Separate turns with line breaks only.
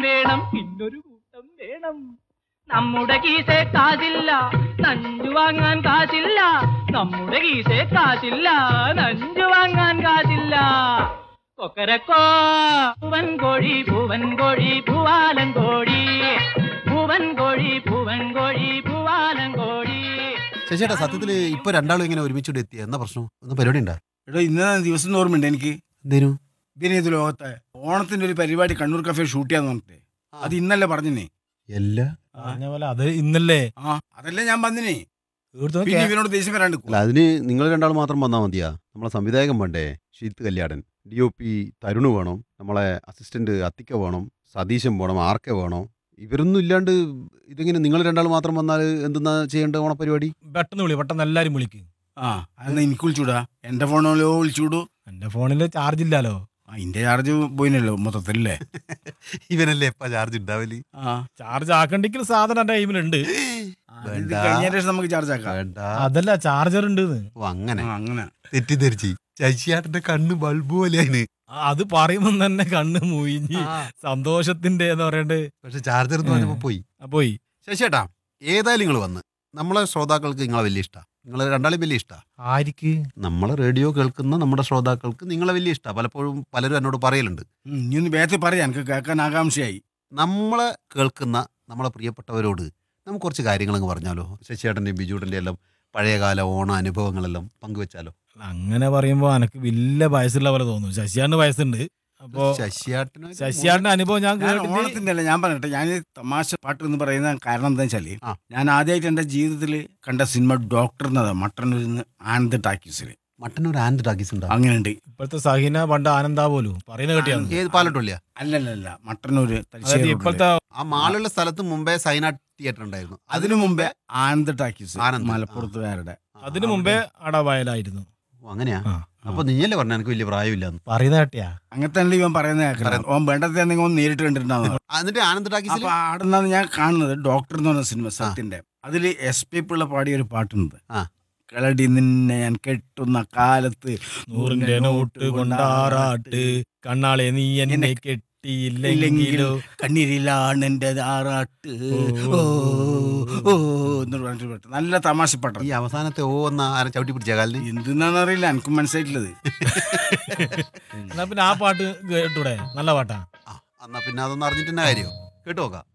വേണം പിന്നൊരു കൂട്ടം വേണം നമ്മുടെ കീസെ കാശില്ല നഞ്ചു വാങ്ങാൻ കാശില്ല നമ്മുടെ കീസെ കാശില്ല നഞ്ചു വാങ്ങാൻ കാശില്ല കൊക്കരക്കോ പൂവൻ കോഴി പൂവൻ കോഴി പൂവാലൻ കോഴി പൂവൻ കോഴി പൂവൻ കോഴി പൂവാലൻ കോഴി
ശശിയേട്ടാ സത്യത്തില് ഇപ്പൊ രണ്ടാളും ഇങ്ങനെ ഒരുമിച്ചോടെ എത്തിയ എന്നാ പ്രശ്നം ഒന്ന് പരിപാടി ഉണ്ടാ
എടോ ഇന്നലെ ദിവസം ഓർമ്മയുണ്ട് എനിക്ക്
എന്തേനു
വിനീത് ലോകത്തെ ഓണത്തിന്റെ ഒരു പരിപാടി കണ്ണൂർ കഫേ ഷൂട്ട് ചെയ്യാന്ന് പറഞ്ഞിട്ട് അത് ഇന്നല്ലേ പറഞ്ഞേ
എല്ലാ
പറഞ്ഞ പോലെ അത് ഇന്നല്ലേ
ആ അതല്ലേ ഞാൻ വന്നിനെ
ഇവിടുത്തെ
പിന്നെ
കേ-
ഇവനോട് ദേഷ്യം വരാണ്ട്
അല്ല അതിന് നിങ്ങൾ രണ്ടാൾ മാത്രം വന്നാൽ മതിയാ നമ്മളെ സംവിധായകൻ വേണ്ടേ Sheeth Kalyadan D O P Tarun വേണം നമ്മളെ അസിസ്റ്റന്റ് അത്തിക്ക വേണം സതീശൻ വേണം ആർക്കെ വേണം ഇവരൊന്നും ഇല്ലാണ്ട് ഇതിങ്ങനെ നിങ്ങൾ രണ്ടാൾ മാത്രം വന്നാൽ എന്തെന്നാ ചെയ്യേണ്ട ഓണപരിപാടി
പെട്ടെന്ന് വിളി പെട്ടെന്ന് എല്ലാരും വിളിക്ക്
ആ അന്ന് എനിക്ക് വിളിച്ചൂടാ എന്റെ ഫോണിലോ വിളിച്ചൂടൂ
എന്റെ ഫോണിൽ ചാർജ് ഇല്ലല്ലോ
ആ ഇന്റെ ചാർജ് പോയിനല്ലോ മൊത്തത്തിലല്ലേ
ഇവനല്ലേ എപ്പ ചാർജ് ഉണ്ടാവല്
ആ
ചാർജ് ആക്കണ്ടെങ്കിൽ സാധനം എന്റെ കയ്യിലുണ്ട്
ഇത്
വേണ്ട.
കഴിഞ്ഞ ശേഷം നമുക്ക് ചാർജ് ആക്കാം
വേണ്ട
അതല്ല ചാർജർ ഉണ്ട്
ഓ അങ്ങനെ
ആ, അങ്ങനെ
തെറ്റിദ്ധരിച്ച് ശശിയേട്ടന്റെ കണ്ണ് ബൾബ് പോലെയാണ്
അത് പറയുമ്പോ തന്നെ കണ്ണ് മൂയിഞ്ഞ് സന്തോഷത്തിന്റെ എന്ന് പറയണ്ട്
പക്ഷെ ചാർജർ എന്ന് പറഞ്ഞപ്പോ പോയി
ആ, പോയി
ശശിയേട്ടാ ഏതായാലും നിങ്ങൾ വന്ന് നമ്മളെ ശ്രോതാക്കൾക്ക് നിങ്ങളെ വലിയ ഇഷ്ടമാണ് നിങ്ങൾ രണ്ടാളും വലിയ ഇഷ്ടമാണ്
ആർക്ക്
നമ്മളെ റേഡിയോ കേൾക്കുന്ന നമ്മുടെ ശ്രോതാക്കൾക്ക് നിങ്ങളെ വലിയ ഇഷ്ടമാണ് പലപ്പോഴും പലരും എന്നോട് പറയലുണ്ട്
ഉം, ഇനി ഒന്ന് വേഗത്തിൽ പറയാം എനിക്ക് കേൾക്കാൻ ആകാംക്ഷയായി
നമ്മളെ കേൾക്കുന്ന നമ്മളെ പ്രിയപ്പെട്ടവരോട് നമുക്ക് കുറച്ച് കാര്യങ്ങളങ്ങ് പറഞ്ഞാലോ ശശിയേട്ടൻ്റെയും ബിജുട്ടൻ്റെ എല്ലാം പഴയകാല ഓണ അനുഭവങ്ങളെല്ലാം പങ്കുവെച്ചാലോ
അങ്ങനെ പറയുമ്പോ എനക്ക് വലിയ വയസ്സുള്ള പോലെ തോന്നുന്നു ശശിയാണ്ട് വയസ്സുണ്ട് അപ്പോ
ശശിയേട്ടന്
ശശിയാണ്ട് അനുഭവം ഞാൻ
ഞാൻ
കേട്ടിട്ട്
ഓണത്തിന്റെ അല്ല ഞാൻ പറഞ്ഞിട്ട് ഞാൻ ഈ തമാശ പാട്ട് എന്ന് പറയുന്ന കാരണം എന്താ വെച്ചാല്
ആ.
ഞാൻ ആദ്യമായിട്ട് എന്റെ ജീവിതത്തിൽ കണ്ട സിനിമ ഡോക്ടർ എന്നതാ മട്ടന്നൂരിൽ നിന്ന് ആനന്ദ് ടാക്കീസിൽ
മട്ടന്നൂർ ആൻഡ് ടാക്കീസ് ഉണ്ടാവും
അങ്ങനെയുണ്ട്
ഇപ്പോഴത്തെ സഹീന പണ്ട് ആനന്ദാ പോലും പറയുന്ന കേട്ടിയാണ്
ഏത് പാലട്ടുള്ളിയാ
അല്ലല്ലല്ല മട്ടന്നൂര്
അതായത്
തലശ്ശേരി റോഡില്.
ഇപ്പോഴത്തെ
ആ മാളുള്ള സ്ഥലത്ത് മുമ്പേ സൈനാട്ട് തിയേറ്റർ ഉണ്ടായിരുന്നു
അതിനു മുമ്പേ ആനന്ദ് ടാക്കീസ്
ആനന്ദ്.
മലപ്പുറത്തുകാരുടെ
അതിനു മുമ്പേ അടവയലായിരുന്നു
ഓ, അങ്ങനെയാ
ആ.
അപ്പൊ നീയല്ലേ പറഞ്ഞ എനിക്ക് വലിയ പ്രായമില്ലെന്ന്
പറയുന്ന കേട്ടിയാ
അങ്ങനത്തെ തന്നെ ഇവൻ പറയുന്നത് കേൾക്കണം ഓൻ വേണ്ടത് എന്തെങ്കിലും ഓൻ നേരിട്ട് കണ്ടിട്ടുണ്ടാവുന്ന
എന്നിട്ട് ആനന്ദ് ടാക്കീസിൽ
അപ്പൊ അവിടെ നിന്നാണ് ഞാൻ കാണുന്നത് ഡോക്ടർ എന്ന് പറഞ്ഞ സിനിമ സത്യന്റെ അതിൽ എസ് പി പിള്ള പാടിയ ഒരു പാട്ടുണ്ട്
ആ.
കളടി നിന്നെ ഞാൻ കെട്ടുന്ന കാലത്ത്
നൂറിന്റെ നോട്ട് കൊണ്ടാറാട്ട് കണ്ണാളെ നീ എന്നെ
എന്നെ
കെട്ടിയില്ലെങ്കിലോ
കണ്ണീരിലാണ് എന്റെ ആറാട്ട് ഓ ഓ എന്ന് പറഞ്ഞിട്ട് പാട്ട്. നല്ല തമാശ പാട്ടാണ്
ഈ അവസാനത്തെ ഓ എന്ന ആരെ ചവിട്ടി പിടിച്ച കാലിന്
എന്തെന്നാന്നറിയില്ല എനിക്കും മനസ്സിലായിട്ടില്ലത്
എന്നാ പിന്നെ ആ പാട്ട് കേട്ടൂടെ നല്ല പാട്ടാ
ആ, എന്നാ പിന്നെ അതൊന്നും അറിഞ്ഞിട്ട് തന്നെ കാര്യം കേട്ടു നോക്കാം